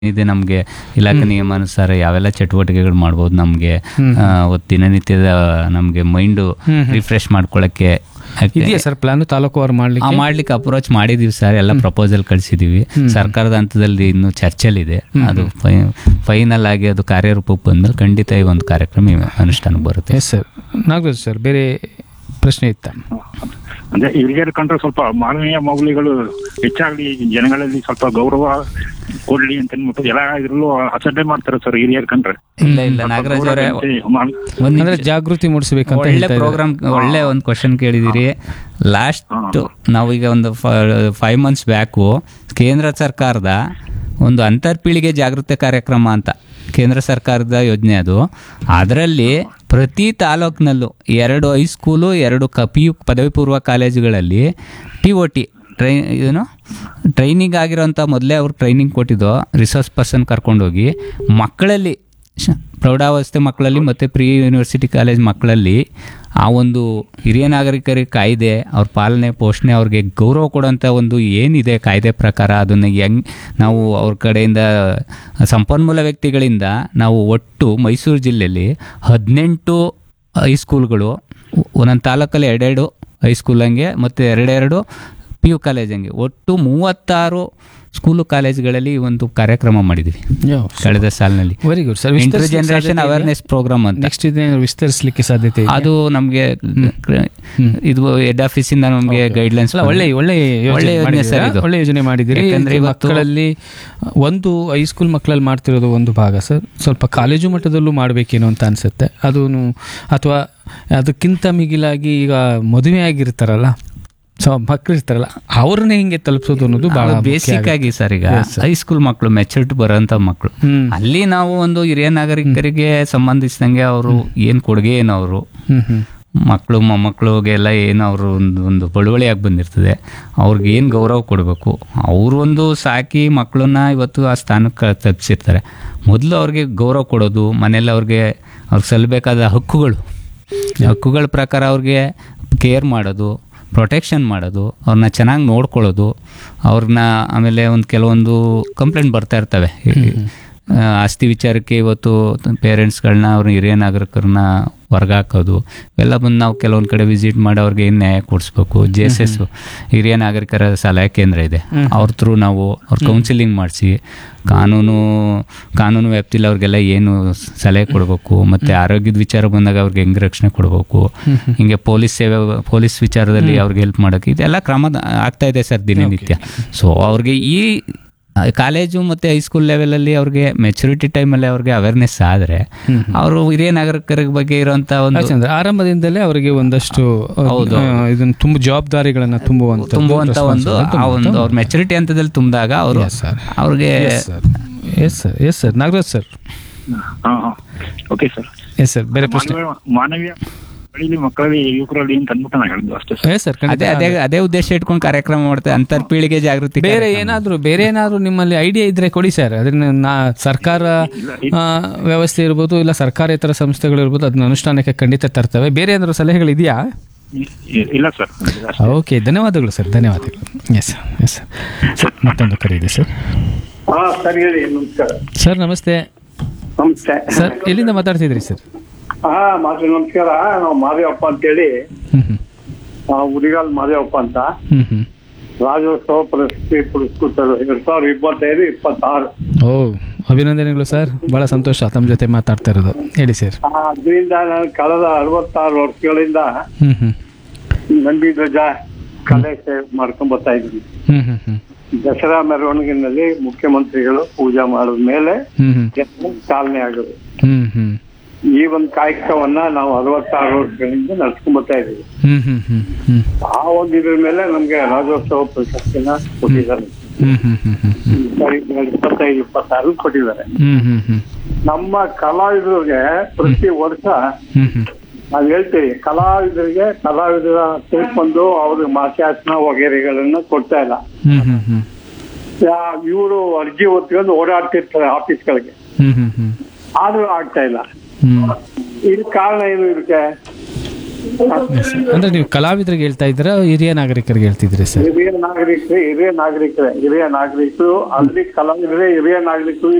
ಇದೆ ನಮಗೆ ಇಲಾಖೆ ನಿಯಮಾನುಸಾರ ಯಾವೆಲ್ಲ ಚಟುವಟಿಕೆಗಳು ಮಾಡ್ಬೋದು ನಮಗೆ ದಿನನಿತ್ಯದ ನಮಗೆ ಮೈಂಡು ರಿಫ್ರೆಶ್ ಮಾಡ್ಕೊಳ್ಳೋಕ್ಕೆ ಇದೆಯಾ ಸರ್ ಪ್ಲಾನ್ ತಾಲೂಕು ಅವ್ರು ಮಾಡ್ಲಿಕ್ಕೆ ಆ, ಮಾಡ್ಲಿಕ್ಕೆ ಅಪ್ರೋಚ್ ಮಾಡಿದೀವಿ ಸರ್ ಎಲ್ಲ ಪ್ರಪೋಸಲ್ ಕಳಿಸಿದೀವಿ ಸರ್ಕಾರದ ಹಂತದಲ್ಲಿ ಇನ್ನು ಚರ್ಚೆಲಿದೆ ಅದು ಫೈನಲ್ ಆಗಿ ಅದು ಕಾರ್ಯರೂಪಕ್ಕೆ ಬಂದ್ಮೇಲೆ ಖಂಡಿತ ಈ ಒಂದು ಕಾರ್ಯಕ್ರಮ ಇವ- ಅನುಷ್ಠಾನಕ್ಕೆ ಬರುತ್ತೆ ಎಸ್ ಸರ್ ನಾಗರಾಜ್ ಸರ್ ಬೇರೆ ಪ್ರಶ್ನೆ ಇತ್ತ ಅಂದ್ರೆ ಹಿರಿಯರು ಕಂಡ್ರೆ ಸ್ವಲ್ಪ ಮಾನವೀಯ ಮೌಲ್ಯಗಳು ಹೆಚ್ಚಾಗ್ಲಿ ಜನಗಳಲ್ಲಿ ಸ್ವಲ್ಪ ಗೌರವ ಕೊಡ್ಲಿ ಅಂತ ಅಂದ್ಬಿಟ್ಟು ಎಲ್ಲ ಇದ್ರಲ್ಲೂ ಆಚರಣೆ ಮಾಡ್ತಾರೆ ಸರ್ ಹಿರಿಯರು ಕಂಡ್ರೆ ಇಲ್ಲ ಇಲ್ಲ ನಾಗರಾಜ್ ಅವರೇ ಮಾನ್- ಒಂದ್ ಅಂದ್ರೆ ನಿಮಿಷ. ಜಾಗೃತಿ ಮೂಡಿಸಬೇಕಂತ ಒಳ್ಳೆ ಹೇಳ್ತಾ ಇದ್ದಾರೆ. ಪ್ರೋಗ್ರಾಮ್ ಒಳ್ಳೆ ಒಂದು ಕ್ವಶನ್ ಕೇಳಿದಿರಿ ಲಾಸ್ಟ್ ನಾವೀಗ ಒಂದು ಫೈವ್ ಮಂತ್ಸ್ ಬ್ಯಾಕು ಕೇಂದ್ರ ಸರ್ಕಾರದ ಒಂದು ಅಂತರ್ಪೀಳಿಗೆ ಜಾಗೃತಿ ಕಾರ್ಯಕ್ರಮ ಅಂತ ಕೇಂದ್ರ ಸರ್ಕಾರದ ಯೋಜನೆ ಅದು ಅದರಲ್ಲಿ ಪ್ರತಿ ತಾಲೂಕಿನಲ್ಲೂ ಎರಡು ಹೈಸ್ಕೂಲು ಎರಡು ಕ ಪಿ ಯು ಪದವಿ ಪೂರ್ವ ಕಾಲೇಜುಗಳಲ್ಲಿ ಟಿ ಒ ಟಿ ಟ್ರೈ ಏನು ಟ್ರೈನಿಂಗ್ ಆಗಿರೋಂಥ ಮೊದಲೇ ಅವ್ರು ಟ್ರೈನಿಂಗ್ ಕೊಟ್ಟಿದ್ದು ರಿಸೋರ್ಸ್ ಪರ್ಸನ್ ಕರ್ಕೊಂಡೋಗಿ ಮಕ್ಕಳಲ್ಲಿ ಶ- ಪ್ರೌಢಾವಸ್ಥೆ ಮಕ್ಕಳಲ್ಲಿ ಮತ್ತು ಪ್ರೀ ಯೂನಿವರ್ಸಿಟಿ ಕಾಲೇಜ್ ಮಕ್ಕಳಲ್ಲಿ ಆ ಒಂದು ಹಿರಿಯ ನಾಗರಿಕರಿಗೆ ಕಾಯ್ದೆ ಅವ್ರ ಪಾಲನೆ ಪೋಷಣೆ ಅವ್ರಿಗೆ ಗೌರವ ಕೊಡೋಂಥ ಒಂದು ಏನಿದೆ ಕಾಯ್ದೆ ಪ್ರಕಾರ ಅದನ್ನು ಹೆಂಗ್ ನಾವು ಅವ್ರ ಕಡೆಯಿಂದ ಸಂಪನ್ಮೂಲ ವ್ಯಕ್ತಿಗಳಿಂದ ನಾವು ಒಟ್ಟು ಮೈಸೂರು ಜಿಲ್ಲೆಯಲ್ಲಿ ಹದಿನೆಂಟು ಹೈಸ್ಕೂಲ್ಗಳು ಒಂದೊಂದು ತಾಲೂಕಲ್ಲಿ ಎರಡೆರಡು ಹೈಸ್ಕೂಲ್ ಹಂಗೆ ಮತ್ತು ಎರಡೆರಡು ಪಿ ಯು ಕಾಲೇಜ್ ಹಂಗೆ ಒಟ್ಟು ಮೂವತ್ತಾರು ಸ್ಕೂಲು ಕಾಲೇಜ್ಗಳಲ್ಲಿ ಈ ಒಂದು ಕಾರ್ಯಕ್ರಮ ಮಾಡಿದ್ವಿ ಕಳೆದ ಸಾಲಿನಲ್ಲಿ very good sir inter generation awareness programme ಅಂತ ನೆಕ್ಸ್ಟ್ ಇದೇನಾದ್ರು ವಿಸ್ತರಿಸಲಿಕ್ಕೆ ಸಾಧ್ಯತೆ ಇದೆಯಾ? ಅದು ನಮಗೆ ಇದು ಹೆಡ್ ಆಫೀಸಿಂದ ನಮಗೆ ಗೈಡ್ಲೈನ್ಸ್ ಅಲ್ಲ, ಒಳ್ಳೆ ಒಳ್ಳೆ ಯೋಜನೆ ಒಳ್ಳೆ ಯೋಜನೆ ಮಾಡಿದ್ದೀರಾ? ಸರ್ ಇದು ಒಳ್ಳೆ ಯೋಜನೆ ಮಾಡಿದ್ದೀರಿ ಯಾಕಂದ್ರೆ ಇದು ಇವತ್ತು- ಮಕ್ಕಳಲ್ಲಿ ಒಂದು ಹೈಸ್ಕೂಲ್ ಮಕ್ಕಳಲ್ಲಿ ಮಾಡ್ತಿರೋದು ಒಂದು ಭಾಗ ಸರ್ ಸ್ವಲ್ಪ ಕಾಲೇಜು ಮಟ್ಟದಲ್ಲೂ ಮಾಡಬೇಕೇನೋ ಅಂತ ಅನ್ಸುತ್ತೆ ಅದು ಅಥವಾ ಅದಕ್ಕಿಂತ ಮಿಗಿಲಾಗಿ ಈಗ ಮದುವೆ ಆಗಿರ್ತಾರಲ್ಲ ಸೊ ಮಕ್ಕಳು ಇರ್ತಾರಲ್ಲ ಅವ್ರನ್ನೇ ಹಿಂಗೆ ತಲುಪಿಸೋದು ಅನ್ನೋದು ಬಹಳ ಬೇಸಿಕ್ ಆಗಿ ಸರ್ ಈಗ ಹೈಸ್ಕೂಲ್ ಮಕ್ಕಳು ಮೆಚುರಿಟಿ ಬರೋಂಥ ಮಕ್ಕಳು ಹ್ಮ್. ಅಲ್ಲಿ ನಾವು ಒಂದು ಹಿರಿಯ ನಾಗರಿಕರಿಗೆ ಸಂಬಂಧಿಸಿದಂಗೆ ಅವರು ಏನು ಕೊಡುಗೆ ಏನು ಅವರು ಹ್ಮ್ ಹ್ಮ್ ಮಕ್ಕಳು ಮೊಮ್ಮಕ್ಕಳಿಗೆಲ್ಲ ಏನು ಅವರು ಒಂದು ಒಂದು ಬಳುವಳಿಯಾಗಿ ಬಂದಿರ್ತದೆ ಅವ್ರಿಗೆ ಏನು ಗೌರವ ಕೊಡಬೇಕು ಅವರು ಒಂದು ಸಾಕಿ ಮಕ್ಕಳನ್ನ ಇವತ್ತು ಆ ಸ್ಥಾನಕ್ಕೆ ತಪ್ಪಿಸಿರ್ತಾರೆ ಮೊದಲು ಅವ್ರಿಗೆ ಗೌರವ ಕೊಡೋದು ಮನೇಲಿ ಅವ್ರಿಗೆ ಅವ್ರಿಗೆ ಸಲ್ಲಬೇಕಾದ ಹಕ್ಕುಗಳು ಹಕ್ಕುಗಳ ಪ್ರಕಾರ ಅವ್ರಿಗೆ ಕೇರ್ ಮಾಡೋದು ಪ್ರೊಟೆಕ್ಷನ್ ಮಾಡೋದು ಅವ್ರನ್ನ ಚೆನ್ನಾಗಿ ನೋಡ್ಕೊಳ್ಳೋದು ಅವ್ರನ್ನ ಆಮೇಲೆ ಒಂದು ಕೆಲವೊಂದು ಕಂಪ್ಲೇಂಟ್ ಬರ್ತಾ ಇರ್ತವೆ ಆ, ಆಸ್ತಿ ವಿಚಾರಕ್ಕೆ ಇವತ್ತು ಪೇರೆಂಟ್ಸ್ಗಳನ್ನ ಅವ್ರ ಹಿರಿಯ ನಾಗರಿಕರನ್ನ ಹೊರ್ಗಾಕೋದು ಇವೆಲ್ಲ ಬಂದು ನಾವು ಕೆಲವೊಂದು ಕಡೆ ವಿಸಿಟ್ ಮಾಡಿ ಅವ್ರಿಗೆ ಏನು ನ್ಯಾಯ ಕೊಡಿಸ್ಬೇಕು ಜೆ ಎಸ್ ಎಸ್ ಹಿರಿಯ ನಾಗರಿಕರ ಸಲಹೆ ಕೇಂದ್ರ ಇದೆ ಅವ್ರ ಥ್ರೂ ನಾವು ಅವ್ರ ಕೌನ್ಸಿಲಿಂಗ್ ಮಾಡಿಸಿ ಕಾನೂನು ಕಾನೂನು ವ್ಯಾಪ್ತಿಲಿ ಅವ್ರಿಗೆಲ್ಲ ಏನು ಸಲಹೆ ಕೊಡಬೇಕು ಮತ್ತು ಆರೋಗ್ಯದ ವಿಚಾರ ಬಂದಾಗ ಅವ್ರಿಗೆ ಹೆಂಗೆ ರಕ್ಷಣೆ ಕೊಡಬೇಕು ಹಿಂಗೆ ಪೊಲೀಸ್ ಸೇವೆ ಪೊಲೀಸ್ ವಿಚಾರದಲ್ಲಿ ಅವ್ರಿಗೆ ಹೆಲ್ಪ್ ಮಾಡೋಕ್ಕೆ ಇದೆಲ್ಲ ಕ್ರಮ ಆಗ್ತಾ ಇದೆ ಸರ್ ದಿನನಿತ್ಯ ಸೊ ಅವ್ರಿಗೆ ಈ ಕಾಲೇಜು ಮತ್ತು ಹೈಸ್ಕೂಲ್ ಲೆವೆಲಲ್ಲಿ ಅವ್ರಿಗೆ ಮೆಚುರಿಟಿ ಟೈಮಲ್ಲಿ ಅವ್ರಿಗೆ ಅವೇರ್ನೆಸ್ ಆದರೆ ಅವರು ಹಿರಿಯ ನಾಗರಿಕರ ಬಗ್ಗೆ ಇರುವಂಥ ಒಂದು ಚಂದ್ರ ಆರಂಭದಿಂದಲೇ ಅವರಿಗೆ ಒಂದಷ್ಟು ಹೌದು. ಆ, ಇದನ್ನ ತುಂಬ ಜವಾಬ್ದಾರಿಗಳನ್ನ ತುಂಬುವಂತ ತುಂಬುವಂಥ ಒಂದು ಆ ಒಂದು ಅವ್ರ ಮೆಚುರಿಟಿ ಹಂತದಲ್ಲಿ ತುಂಬಿದಾಗ ಅವರು sir. ಅವ್ರಿಗೆ yes sir yes sir Nagaraj sir ಹಾ ಹಾ ಓಕೆ ಸರ್ ಎಸ್ ಸರ್ ಬೇರೆ ಪ್ರಶ್ನೆ ಮಾನವೀಯ ಮಾನವೀಯ ಬೆಳೀಲಿ ಮಕ್ಕಳಲ್ಲಿ ಯುವಕರಲ್ಲಿ ಅಂತ ಅಂದ್ಬಿಟ್ಟು ನಾನು ಹೇಳಿದ್ದು ಅಷ್ಟೇ ಸರ್ ಎಸ್ ಸರ್ ಅದೇ ಅದೇ ಅದೇ ಉದ್ದೇಶ ಇಟ್ಕೊಂಡು ಕಾರ್ಯಕ್ರಮ ಮಾಡ್ತಾರೆ ಅಂತರ್ಪೀಳಿಗೆ ಜಾಗೃತಿ ಬೇರೆ ಕಾರ್ಯಕ್ರಮ. ಏನಾದ್ರು ಬೇರೆ ಏನಾದ್ರು ನಿಮ್ಮಲ್ಲಿ ಐಡಿಯಾ ಇದ್ರೆ ಕೊಡಿ ಸರ್ ಅದನ್ನ ನಾ ಸರ್ಕಾರ ಆ, ವ್ಯವಸ್ಥೆ ಇರ್ಬೋದು ಇಲ್ಲ ಸರ್ಕಾರೇತರ ಸಂಸ್ಥೆಗಳು ಇರ್ಬೋದು ಅದನ್ನ ಅನುಷ್ಠಾನಕ್ಕೆ ಖಂಡಿತ ತರ್ತವೆ ಬೇರೆ ಏನಾದ್ರು ಸಲಹೆಗಳು ಇದೆಯಾ ಇ- ಇಲ್ಲ ಸರ್ ಅಷ್ಟೇ. ಓಕೆ ಧನ್ಯವಾದಗಳು ಸರ್ ಧನ್ಯವಾದಗಳು ಎಸ್ ಎಸ್ ಸರ್ ಮತ್ತೊಂದು ಕರೆ ಇದೆ ಸರ್ ಹಾ ಸರಿ ಹೇಳಿ ನಮಸ್ಕಾರ ಸರ್ ನಮಸ್ತೆ ನಮಸ್ತೆ ಸರ್ ಎಲ್ಲಿಂದ ಮಾತಾಡ್ತಿದ್ರಿ ಸರ್ ಹಾ ಮಾತು ನಮಸ್ಕಾರ ನಾವು ಮಾದೇವಪ್ಪ ಅಂತೇಳಿ ಹ್ಮ್ ಹ್ಮ್ ಆ, ಉರಿಗಾಲ್ ಮಾದೇವಪ್ಪ ಅಂತ ಹ್ಮ್ ಹ್ಮ್ ರಾಜ್ಯೋತ್ಸವ ಪ್ರಶಸ್ತಿ ಪುರಸ್ಕೃತರು ಎರಡ್ ಸಾವಿರದ ಇಪ್ಪತ್ತೈದು ಇಪ್ಪತ್ತಾರು ಓ ಅಭಿನಂದನೆಗಳು ಸರ್ ಬಹಳ ಸಂತೋಷ ತಮ್ಮ ಜೊತೆ ಮಾತಾಡ್ತಾ ಇರೋದು ಹೇಳಿ ಸರ್ ಆ, ಅದರಿಂದ ನಾನು ಕಳೆದ ಅರವತ್ತಾರು ವರ್ಷಗಳಿಂದ ಹ್ಮ್ ಹ್ಮ್ ನಂದಿ ಧ್ವಜ ಕಲೆ ಸೇವೆ ಮಾಡ್ಕೊಂಡ್ ಬರ್ತಾ ಇದ್ದೀನಿ ಹ್ಮ್ ಹ್ಮ್ ಹ್ಮ್ ದಸರಾ ಮೆರವಣಿಗೆನಲ್ಲಿ ಮುಖ್ಯಮಂತ್ರಿಗಳು ಪೂಜೆ ಮಾಡಿದ ಮೇಲೆ ಹ್ಮ್ ಹ್ಮ್ ಚಾಲನೆ ಆಗೋದು ಹ್ಮ್ ಹ್ಮ್ ಈ ಒಂದು ಕಾಯಕವನ್ನ ನಾವು ಅರವತ್ತಾರು ವರ್ಷಗಳಿಂದ ನಡ್ಸ್ಕೊಂಡ್ ಬರ್ತಾ ಇದ್ದೀವಿ ಹ್ಮ್ ಹ್ಮ್ ಹ್ಮ್ ಹ್ಮ್ ಆ ಒಂದು ಇದ್ರ ಮೇಲೆ ನಮ್ಗೆ ರಾಜ್ಯೋತ್ಸವ ಪ್ರಶಸ್ತಿನ ಕೊಟ್ಟಿದ್ದಾರೆ ಹ್ಮ್ ಹ್ಮ್ ಹ್ಮ್ ಹ್ಮ್ ಹ್ಮ್ ಸರಿ, ಇಪ್ಪತ್ತೈದು ಇಪ್ಪತ್ತಾರು ಕೊಟ್ಟಿದ್ದಾರೆ ಹ್ಮ್ ಹ್ಮ್ ಹ್ಮ್ ನಮ್ಮ ಕಲಾವಿದರಿಗೆ ಪ್ರತಿ ವರ್ಷ ಹ್ಮ್ ಹ್ಮ್ ನಾವ್ ಹೇಳ್ತೀವಿ ಕಲಾವಿದರಿಗೆ ಕಲಾವಿದರ ತಿಳ್ಕೊಂಡು ಅವ್ರಿಗೆ ಮಾಸಾಸನ ವಗೇರೆಗಳನ್ನ ಕೊಡ್ತಾ ಇಲ್ಲ ಹ್ಮ್ ಹ್ಮ್ ಹ್ಮ್ ಇವರು ಅರ್ಜಿ ಹೊತ್ಕೊಂಡು ಓಡಾಡ್ತಿರ್ತಾರೆ ಆಫೀಸ್ಗಳಿಗೆ ಹ್ಮ್ ಹ್ಮ್ ಹ್ಮ್ ಆದ್ರೂ ಆಗ್ತಾ ಇಲ್ಲ ಹ್ಮ್ ಇದಕ್ಕೆ ಕಾರಣ ಏನು ಇದಕ್ಕೆ ಅಂದ್ರೆ ನೀವು ಕಲಾವಿದರಿಗೆ ಹೇಳ್ತಾ ಇದ್ದೀರಾ ಹಿರಿಯ ನಾಗರಿಕರಿಗೆ ಹೇಳ್ತಿದ್ರಿ ಸರ್ ಹಿರಿಯ ನಾಗರಿಕರು ಹಿರಿಯ ನಾಗರಿಕರೇ ಹಿರಿಯ ನಾಗರಿಕರು ಅಲ್ಲಿ ಕಲಾವಿದರೇ ಹಿರಿಯ ನಾಗರಿಕರು